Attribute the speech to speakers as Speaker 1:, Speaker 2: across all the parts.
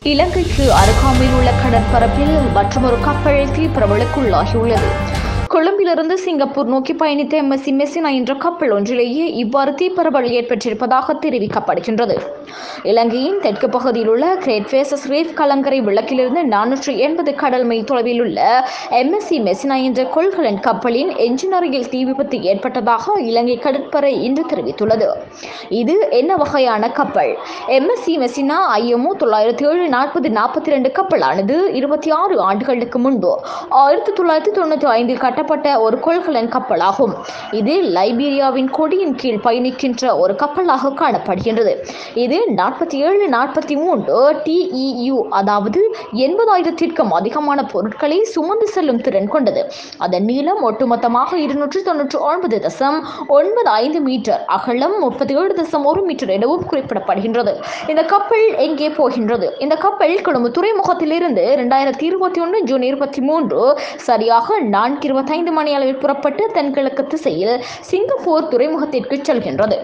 Speaker 1: இலங்கைக்கு அருகாமையில் உள்ள கடற்பரப்பில் மற்றொரு கப்பல் தீப்பிரவலுக்குள்ளாகியுள்ளது கொழும்பிலிருந்து சிங்கப்பூர் நோக்கி பயணித்த எம்எஸ்சி மெசினா என்ற கப்பல் ஒன்றிலேயே இவ்வாறு தீப்பரவல் ஏற்பட்டிருப்பதாக தெரிவிக்கப்படுகின்றது இலங்கையின் தெற்கு பகுதியில் உள்ள கிரேட் ஃபேசஸ் ரீஃப் கலங்கரை விளக்கிலிருந்து நானூற்று எண்பது கடல் மைல் தொலைவில் உள்ள எம்எஸ்சி மெசினா என்ற கொள்கலன் கப்பலின் என்ஜின் அறையில் தீ விபத்து ஏற்பட்டதாக இலங்கை கடற்படை இன்று தெரிவித்துள்ளது இது என்ன வகையான கப்பல் எம்எஸ்சி மெசினா ஐஎம்ஓ தொள்ளாயிரத்தி ஏழு நாற்பது நாற்பத்தி ரெண்டு கப்பலானது இருபத்தி ஆறு ஆண்டுகளுக்கு முன்பு ஆயிரத்தி தொள்ளாயிரத்தி தொண்ணூற்றி ஐந்தில் கட்டப்பட்ட ஒரு கொள்கலன் கப்பலாகும் இது லைபீரியாவின் கொடியின் கீழ் பயணிக்கின்ற ஒரு கப்பலாக காணப்படுகின்றது இது நாற்பத்தி ஏழு நாற்பத்தி மூன்று டிஇயு அதாவது எண்பதாயிரத்திற்கும் அதிகமான பொருட்களை சுமந்து செல்லும் திறன் கொண்டது அதன் நீளம் ஒட்டுமொத்தமாக இருநூற்று தொன்னூற்று ஒன்பது தசம் ஒன்பது ஐந்து மீட்டர் அகலம் முப்பத்தி ஏழு தசம் ஒரு மீட்டர் எனவும் குறிப்பிடப்படுகின்றது இந்த கப்பல் எங்கே போகின்றது இந்த கப்பல் கொழும்பு துறைமுகத்திலிருந்து இரண்டாயிரத்தி இருபத்தி ஒன்று ஜூன் இருபத்தி மூன்று சரியாக நான்கு இருபத்தைந்து மணி அளவில் புறப்பட்டு தென்கிழக்கு திசையில் சிங்கப்பூர் துறைமுகத்திற்கு செல்கின்றது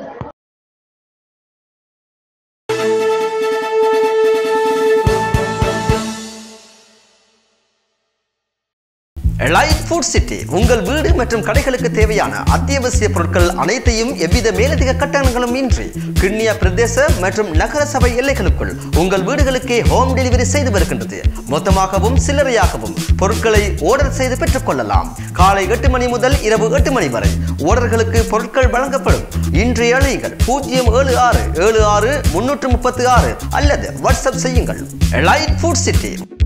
Speaker 2: லைட் ஃபுட் சிட்டி உங்கள் வீடு மற்றும் கடைகளுக்கு தேவையான அத்தியாவசிய பொருட்கள் அனைத்தையும் எவ்வித மேலதிக கட்டணங்களும் இன்றி கிண்ணியா பிரதேச மற்றும் நகர சபை எல்லைகளுக்குள் உங்கள் வீடுகளுக்கே ஹோம் டெலிவரி செய்து வருகின்றது மொத்தமாகவும் சில்லறையாகவும் பொருட்களை ஆர்டர் செய்து பெற்றுக்கொள்ளலாம் காலை எட்டு மணி முதல் இரவு எட்டு மணி வரை ஓர்டர்களுக்கு பொருட்கள் வழங்கப்படும் இன்றைய அழையுங்கள் பூஜ்ஜியம் ஏழு ஆறு ஏழு ஆறு முன்னூற்று முப்பத்து ஆறு அல்லது வாட்ஸ்அப் செய்யுங்கள் லைட் ஃபுட் சிட்டி